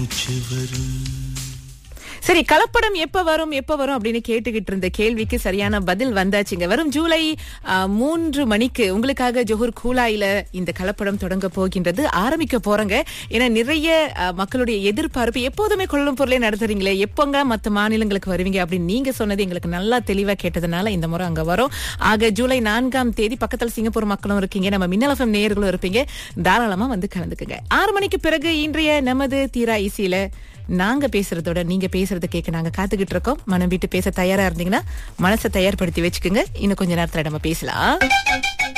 மூச்சு வரும் சரி கலப்படம் எப்ப வரும் எப்ப வரும் அப்படின்னு கேட்டுக்கிட்டு இருந்த கேள்விக்கு சரியான பதில் வந்தாச்சுங்க வரும் ஜூலை ஆ, மூன்று மணிக்கு உங்களுக்காக ஜோஹர் கூலாயில இந்த கலப்படம் தொடங்க போகின்றது ஆரம்பிக்க போறங்க ஏன்னா நிறைய ஆ, மக்களுடைய எதிர்பார்ப்பு எப்போதுமே கொள்ளும் பொருளே நடத்துறீங்களே எப்போங்க மத்த மாநிலங்களுக்கு வருவீங்க அப்படின்னு நீங்க சொன்னது எங்களுக்கு நல்லா தெளிவா கேட்டதுனால இந்த முறை அங்க வரும் ஆக ஜூலை நான்காம் தேதி பக்கத்துல சிங்கப்பூர் மக்களும் இருக்கீங்க நம்ம மின்னலஃபம் நேயர்களும் இருப்பீங்க தாராளமா வந்து கலந்துக்குங்க ஆறு மணிக்கு பிறகு இன்றைய நமது தீரா இசையில நாங்க பேசுறதோட நீங்க பேசுறத கேட்க நாங்க காத்துக்கிட்டு இருக்கோம் மனம் விட்டு பேச தயாரா இருந்தீங்கன்னா மனசை தயார்படுத்தி வச்சுக்கோங்க இன்னும் கொஞ்ச நேரத்துல நம்ம பேசலாம்